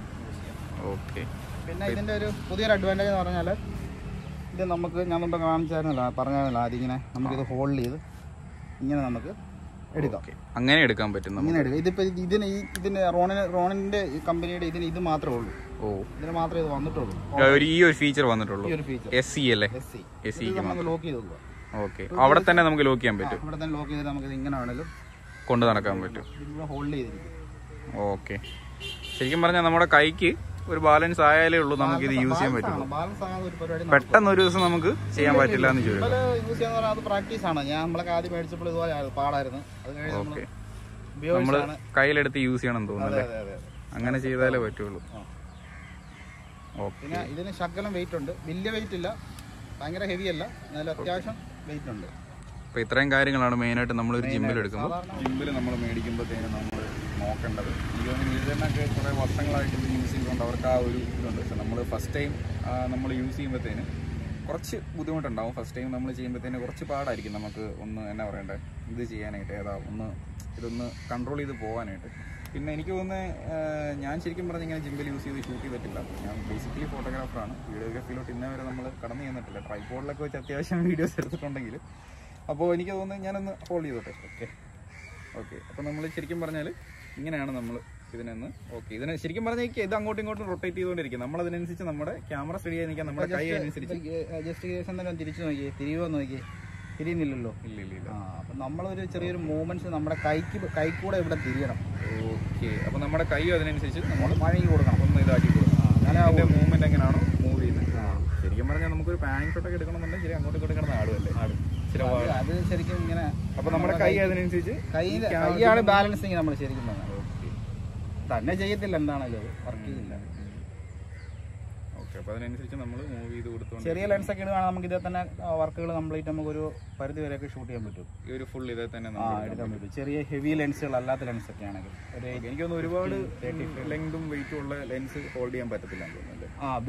ഓക്കെ പിന്നെ ഇതിൻ്റെ ഒരു പുതിയൊരു അഡ്വാൻറ്റേജ് എന്ന് പറഞ്ഞാൽ ഇത് നമുക്ക് ഞാൻ മുമ്പ് കാണിച്ചായിരുന്നല്ലോ പറഞ്ഞായിരുന്നല്ലോ ആദ്യം ഇങ്ങനെ നമുക്കിത് ഹോൾഡ് ചെയ്ത് ഇങ്ങനെ നമുക്ക് എടുക്കാം ഓക്കെ അങ്ങനെ എടുക്കാൻ പറ്റും നമുക്ക് ഇങ്ങനെ എടുക്കാം ഇതിപ്പോൾ ഇതിന് ഈ ഇതിന് റോണിന് റോണിൻ്റെ ഈ കമ്പനിയുടെ ഇതിന് ഇത് മാത്രമേ ഉള്ളൂ ഓ ഇതിന് മാത്രമേ ഇത് വന്നിട്ടുള്ളൂ ഒരു ഈ ഒരു ഫീച്ചർ വന്നിട്ടുള്ളൂ ഈ ഒരു ഫീച്ചർ എസ് സി അല്ലേ എസ് സി എസ് ഇത് നമുക്ക് ലോക്ക് ചെയ്ത് കൊടുക്കുക ഓക്കെ അവിടെ തന്നെ നമുക്ക് ലോക്ക് ചെയ്യാൻ പറ്റും ഇവിടെ തന്നെ ലോക്ക് ചെയ്തിട്ട് നമുക്ക് ഇങ്ങനെ വേണേലും കൊണ്ട് നടക്കാൻ പറ്റും ഇതിലൂടെ ഹോൾഡ് ചെയ്തിരിക്കും ഓക്കെ ശരിക്കും പറഞ്ഞാൽ നമ്മുടെ കൈക്ക് ഒരു ബാലൻസ് ആയാലേ ഉള്ളൂ നമുക്ക് ഇത് യൂസ് ചെയ്യാൻ പറ്റുള്ളൂ ബാലൻസ് ആകാതെ ഒരു പരിപാടി പെട്ടെന്ന് ഒരു ദിവസം നമുക്ക് ചെയ്യാൻ പറ്റില്ല എന്ന് ചോദിക്കും ഇതുപോലെ യൂസ് ചെയ്യാന്ന് പറഞ്ഞാൽ അത് പ്രാക്ടീസ് ആണ് ഞാൻ നമ്മളൊക്കെ ആദ്യം മേടിച്ചപ്പോൾ ഇതുപോലെ ആയിരുന്നു, പാടായിരുന്നു അത് കഴിഞ്ഞ് നമ്മൾ ഓക്കെ നമ്മള് ഉപയോഗിച്ചാണ് കയ്യിലെടുത്ത് യൂസ് ചെയ്യണം തോന്നുന്നു അതെ അല്ലേ അതെ അതെ അങ്ങനെ ചെയ്താലേ പറ്റുള്ളൂ ആ. ഓക്കെ പിന്നെ ഇതിന് ശകലം വെയിറ്റ് ഉണ്ട് വലിയ വെയിറ്റ് ഇല്ല ഭയങ്കര ഹെവി അല്ല എന്നാലും അത്യാവശ്യം വെയിറ്റ് ഉണ്ട് അപ്പൊ ഇത്രയും കാര്യങ്ങളാണ് മെയിനായിട്ട് നമ്മൾ ഒരു ജിമ്മിൽ എടുക്കുമ്പോൾ സാധാരണ ജിമ്മിൽ നമ്മൾ മേടിക്കുമ്പോഴത്തേനും നമ്മൾ നോക്കേണ്ടത് എനിക്ക് തോന്നുന്നു ഇതിനൊക്കെ കുറേ വർഷങ്ങളായിട്ട് ഇത് യൂസ് ചെയ്തുകൊണ്ട് അവർക്ക് ആ ഒരു ഇതുണ്ട് പക്ഷെ നമ്മൾ ഫസ്റ്റ് ടൈം നമ്മൾ യൂസ് ചെയ്യുമ്പോഴത്തേന് കുറച്ച് ബുദ്ധിമുട്ടുണ്ടാവും ഫസ്റ്റ് ടൈം നമ്മൾ ചെയ്യുമ്പോഴത്തേന് കുറച്ച് പാടായിരിക്കും നമുക്ക് ഒന്ന് എന്നാ പറയണ്ടേ ഇത് ചെയ്യാനായിട്ട് ഏതാ ഒന്ന് ഇതൊന്ന് കൺട്രോൾ ചെയ്ത് പോകാനായിട്ട് പിന്നെ എനിക്ക് തോന്നുന്നത് ഞാൻ ശരിക്കും പറഞ്ഞ ഇങ്ങനെ ജിമ്മിൽ യൂസ് ചെയ്ത് ഷൂട്ട് ചെയ്തിട്ടില്ല ഞാൻ ബേസിക്കലി ഫോട്ടോഗ്രാഫറാണ് വീഡിയോഗ്രാഫിയിലോട്ട് ഇന്നേ വരെ നമ്മൾ കടന്നു ചെയ്യുന്നിട്ടില്ല ട്രൈപോഡിലൊക്കെ വെച്ച് അത്യാവശ്യം വീഡിയോസ് എടുത്തിട്ടുണ്ടെങ്കിൽ അപ്പോൾ എനിക്ക് തോന്നുന്നത് ഞാനൊന്ന് ഹോൾഡ് ചെയ്തോട്ടെ ഓക്കെ ഓക്കെ അപ്പോൾ നമ്മൾ ശരിക്കും പറഞ്ഞാൽ ഇങ്ങനെയാണ് നമ്മൾ ഇതിനൊന്ന് ഓക്കെ ഇതിന് ശരിക്കും പറഞ്ഞാൽ ഇത് അങ്ങോട്ടും ഇങ്ങോട്ടും റൊട്ടേറ്റ് ചെയ്തുകൊണ്ടിരിക്കും നമ്മൾ അതിനനുസരിച്ച് നമ്മുടെ ക്യാമറ സ്റ്റഡി ചെയ്യാൻ നിൽക്കാൻ നമ്മുടെ കൈ അനുസരിച്ച് ജസ്റ്റ് കേസ് എന്തായാലും തിരിച്ചു നോക്കിയേ തിരിയുമോ നോക്കിയേ തിരിയുന്നില്ലല്ലോ ഇല്ല ഇല്ല ഇല്ല ആ അപ്പം നമ്മളൊരു ചെറിയൊരു മൂവ്മെന്റ്സ് നമ്മുടെ കൈക്ക് കൈക്കൂടെ ഇവിടെ തിരിയണം ഓക്കെ അപ്പൊ നമ്മുടെ കൈ അതിനനുസരിച്ച് നമ്മൾ മഴയ്ക്ക് കൊടുക്കണം ഒന്ന് ഇതാക്കി കൊടുക്കണം അങ്ങനെ അതിന്റെ മൂവ്മെന്റ് എങ്ങനെയാണോ മൂവ് ചെയ്യുന്നത് ശരിക്കും പറഞ്ഞാൽ നമുക്കൊരു പാനിക് ഷോട്ടൊക്കെ എടുക്കണമെന്നുണ്ടെങ്കിൽ ശരി അങ്ങോട്ടും ഇങ്ങോട്ടും കിടന്ന ആടുമല്ലേ ചില അത് അത് ശരിക്കും ഇങ്ങനെ അപ്പൊ നമ്മുടെ കൈ അതിനനുസരിച്ച് കൈ കൈയാണ് ബാലൻസിങ് നമ്മൾ ശരിക്കും പറഞ്ഞാൽ തന്നെ ചെയ്യത്തില്ല എന്താണല്ലോ വർക്ക് ചെയ്യില്ല ഓക്കെ അപ്പൊ അതിനനുസരിച്ച് നമ്മൾ മൂവ് ചെയ്ത് കൊടുത്തോണ്ട് ചെറിയ ലെൻസ് ഒക്കെ ഇടുകയാണെങ്കിൽ നമുക്ക് ഇതേ തന്നെ വർക്കുകൾ കംപ്ലീറ്റ് നമുക്ക് ഒരു പരിധി വരെയൊക്കെ ഷൂട്ട് ചെയ്യാൻ പറ്റും ഈ ഒരു ഫുൾ ഇതേ തന്നെ ആ നമ്മൾ എടുക്കാൻ പറ്റും ചെറിയ ഹെവി ലെൻസുകൾ അല്ലാത്ത ലെൻസ് ഒക്കെ ആണെങ്കിൽ ഒരു Okay, എനിക്ക് തോന്നുന്നു ഒരുപാട് ലെങ്തും വെയിറ്റും ഉള്ള ലെൻസ് ഹോൾഡ് ചെയ്യാൻ പറ്റത്തില്ല എന്ന് തോന്നുന്നു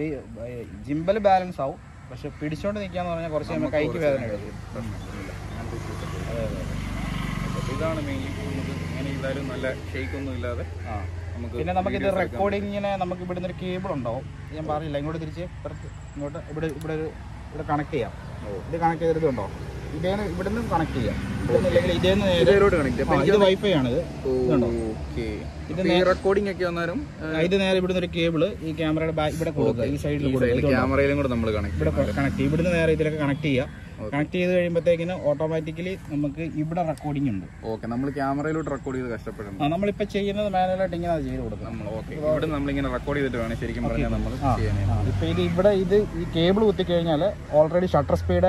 ആ ജിമ്പൽ ബാലൻസ് ആവും പക്ഷെ പിടിച്ചോണ്ട് നിൽക്കാന്ന് പറഞ്ഞാൽ കുറച്ച് കഴിയുമ്പോൾ കൈക്ക് വേദന എടുക്കും പ്രശ്നമൊന്നുമില്ല അങ്ങനത്തെ issues ഒക്കെ ഇല്ല. അപ്പൊ ഇതാണ് മെയിൻലി നമുക്ക് ഇങ്ങനെ ചെയ്താലും നല്ല ഷെയ്ക്ക് ഒന്നും ഇല്ലാതെ ആ നമുക്ക് പിന്നെ നമുക്കിത് റെക്കോർഡിങ്ങിന് നമുക്ക് ഇവിടുന്ന് ഒരു കേബിൾ ഉണ്ടാവും ഇത് ഞാൻ പറഞ്ഞില്ല ഇങ്ങോട്ട് തിരിച്ച് ഇപ്പുറത്ത് ഇങ്ങോട്ട് ഇവിടെ ഇവിടെ ഒരു ഇവിടെ കണക്ട് ചെയ്യാം ഇത് കണക്ട് ചെയ്തിട്ടുണ്ടോ ഇതേന്ന് ഇവിടുന്ന് കണക്ട് ചെയ്യാം ഇവിടുന്ന് ഇല്ലെങ്കിൽ ഇതേന്ന് നേരെ ഇതിലോട്ട് കണക്ട് ആ, ഇത് വൈഫൈ ആണിത് ഇതുണ്ടോ? ഓക്കെ ഇത് ഈ റെക്കോർഡിംഗ് ഒക്കെ വന്നാലും ആ, ഇത് നേരെ ഇവിടുന്ന് ഒരു കേബിള് ഈ ക്യാമറയുടെ ബാ- ഇവിടെ കൊടുക്കുക ഈ സൈഡിൽ കൊടുക്കുക ക്യാമറയിലും കൂടെ നമ്മൾ കണക്ട് ഇവിടെ കണക്ട് ചെയ്യും ഇവിടുന്ന് നേരെ ഇതിലൊക്കെ കണക്ട് ചെയ്യാം കണക്ട് ചെയ്ത് കഴിയുമ്പോഴത്തേക്കിന് ഓട്ടോമാറ്റിക്കലി നമുക്ക് ഇവിടെ റെക്കോർഡിംഗ് ഉണ്ട് ഓക്കെ നമ്മൾ ക്യാമറയിലോട്ട് റെക്കോർഡ് ചെയ്ത് കഷ്ടപ്പെടണം ആ നമ്മളിപ്പോൾ ചെയ്യുന്നത് മാനുവലായിട്ട് ഇങ്ങനെ ചെയ്ത് കൊടുക്കുന്നത് നമ്മൾ ഓക്കെ ഇവിടെ നമ്മളിങ്ങനെ റെക്കോർഡ് ചെയ്തിട്ട് വേണം ശരിക്കും പറഞ്ഞാൽ നമ്മൾ ചെയ്യാൻ ഇപ്പൊ ഇത് ഇവിടെ ഇത് ഈ കേബിൾ കുത്തി കഴിഞ്ഞാൽ ഓൾറെഡി ഷട്ടർ സ്പീഡ്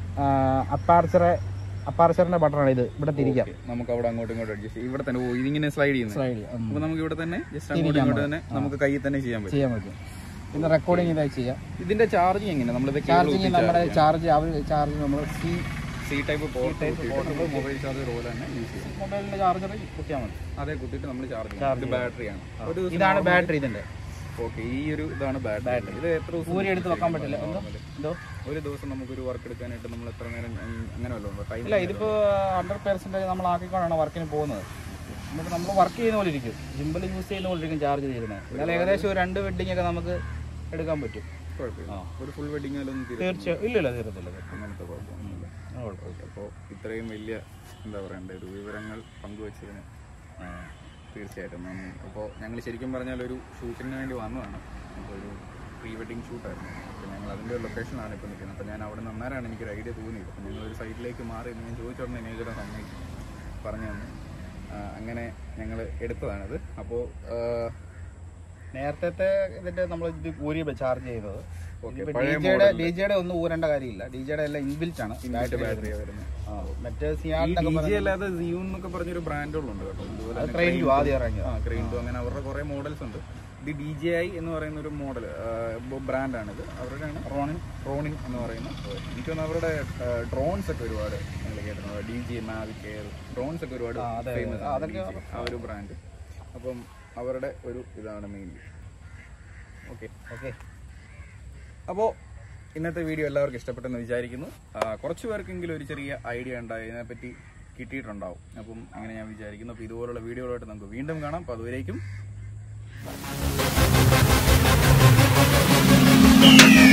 അപ്പാർച്ചറെ അപ്പാർച്ചറിന്റെ ബട്ടണാണ് ഇത് ഇവിടെ തിരിക്കാം നമുക്ക് അവിടെ അങ്ങോട്ടും ഇങ്ങോട്ടും അഡ്ജസ്റ്റ് ചെയ്യും ഇവിടെ തന്നെ ഓ ഇതിങ്ങനെ സ്ലൈഡ് ചെയ്യുന്നത് സ്ലൈഡ് അപ്പൊ നമുക്ക് ഇവിടെ തന്നെ ജസ്റ്റ് അങ്ങോട്ടും ഇങ്ങോട്ടും തന്നെ നമുക്ക് കയ്യിൽ തന്നെ ചെയ്യാൻ പറ്റും ചെയ്യാൻ പറ്റും പിന്നെ റെക്കോർഡിങ് ഇതായി ചെയ്യാം ഇതിന്റെ ചാർജിങ് എങ്ങനെ നമ്മളിത് ചാർജിങ് നമ്മുടെ ചാർജ് അവർ ചാർജ് നമ്മൾ C C type port mobile charger പോലെ തന്നെ യൂസ് ചെയ്യാം മൊബൈലിന്റെ ചാർജർ കുത്തിയാൽ മതി അതേ കുത്തിയിട്ട് നമ്മൾ ചാർജ് ചെയ്യും ഇത് ബാറ്ററിയാണ് ഒരു ദിവസം ഇതാണ് ബാറ്ററി ഇതിന്റെ ഓക്കെ ഈ ഒരു ഇതാണ് ബാറ്ററി ഇത് എത്ര ദിവസം ഊരി എടുത്ത് വെക്കാൻ പറ്റില്ല എന്തോ എന്തോ ഒരു ദിവസം നമുക്ക് ഒരു വർക്ക് എടുക്കാനായിട്ട് നമ്മൾ എത്ര നേരം ഉം, അങ്ങനെ വല്ലതും ഉണ്ടോ ടൈം ഇല്ല ഇതിപ്പോ ഹൺഡ്രഡ് പെർസെന്റേജ് നമ്മൾ ആക്കിക്കൊണ്ടാണ് വർക്കിന് പോകുന്നത് എന്നിട്ട് നമ്മൾ വർക്ക് ചെയ്യുന്ന പോലെ ഇരിക്കും ജിമ്പിൾ യൂസ് ചെയ്യുന്ന പോലെ ഇരിക്കും ചാർജ് ചെയ്യുന്നത് എന്നാൽ ഏകദേശം ഒരു രണ്ട് വെഡിങ് ഒക്കെ നമുക്ക് എടുക്കാൻ പറ്റും കുഴപ്പമില്ല ഒരു ഫുൾ വെഡിങ് ആയാലും തീരെ തീർച്ചയായും ഇല്ല ഇല്ല തീരത്തില്ല അങ്ങനത്തെ കുഴപ്പമൊന്നുമില്ല ഓക്കെ അപ്പോൾ ഇത്രയും വലിയ എന്താ പറയണ്ടേ ഒരു വിവരങ്ങൾ പങ്കുവച്ചതിന് ആ, തീർച്ചയായിട്ടും നന്ദി അപ്പോൾ ഞങ്ങൾ ശരിക്കും പറഞ്ഞാൽ ഒരു ഷൂട്ടിന് വേണ്ടി വന്നതാണ് അപ്പോൾ ഒരു പ്രീ വെഡിങ് ഷൂട്ടായിരുന്നു അപ്പോൾ ഞങ്ങൾ അതിൻ്റെ ഒരു ലൊക്കേഷനാണ് ഇപ്പോൾ നിൽക്കുന്നത് അപ്പോൾ ഞാൻ അവിടെ നന്നാരാണ് എനിക്കൊരു ഐഡിയ തോന്നിയത് അപ്പോൾ ഞങ്ങളൊരു സൈഡിലേക്ക് മാറി എന്ന് ഞാൻ ചോദിച്ചോടനെ എന്നെ സമ്മതിച്ചു പറഞ്ഞു തന്നു ആ, അങ്ങനെ ഞങ്ങൾ എടുത്തതാണിത് അപ്പോൾ നേരത്തെ ഇതിന്റെ നമ്മൾ ഇത് ഊരി ചാർജ് ചെയ്തത് ഓക്കെ ഡിജയുടെ ഡിജയുടെ ഒന്നും ഊരേണ്ട കാര്യമില്ല ഡിജയുടെ എല്ലാം ഇൻബിൽറ്റ് ആണ് ബാറ്ററിയാണ് വരുന്നത് ആ, മറ്റേ ഈ സിയാറിന്റെ ഡി ജി അല്ലാതെ സിയു എന്നൊക്കെ പറഞ്ഞൊരു ബ്രാൻഡുകളുണ്ട് കേട്ടോ ഇതുപോലെ തന്നെ ട്രെയിൻ ആദ്യം ഇറങ്ങിയത് ആ ക്രെയിൻഡോ അങ്ങനെ അവരുടെ കുറേ മോഡൽസ് ഉണ്ട് ഇത് ഡി ജെ ഐ എന്ന് പറയുന്ന ഒരു മോഡൽ ബ്രാൻഡാണിത് അവരുടെയാണ് റോണിൻ റോണിൻ എന്ന് പറയുന്ന എനിക്ക് തോന്നുന്നു അവരുടെ ഡ്രോൺസ് ഒക്കെ ഒരുപാട് നിങ്ങൾ കേട്ടിട്ടുണ്ട് D J Mavic Air drones ഒക്കെ ഒരുപാട് ആ, അതെ, ഫേമസ് ആ, ആണ് അതൊക്കെ DJI. ആ ഒരു ബ്രാൻഡ് അപ്പം അവരുടെ ഒരു ഇതാണ് മെയിൻലി ഓക്കെ ഓക്കെ അപ്പോൾ ഇന്നത്തെ വീഡിയോ എല്ലാവർക്കും ഇഷ്ടപ്പെട്ടെന്ന് വിചാരിക്കുന്നു ആ, കുറച്ച് പേർക്കെങ്കിലും ഒരു ചെറിയ ഐഡിയ ഉണ്ടായി ഇതിനെപ്പറ്റി കിട്ടിയിട്ടുണ്ടാവും അപ്പം അങ്ങനെ ഞാൻ വിചാരിക്കുന്നു അപ്പോൾ ഇതുപോലുള്ള വീഡിയോകളായിട്ട് നമുക്ക് വീണ്ടും കാണാം അപ്പോൾ അതുവരേക്കും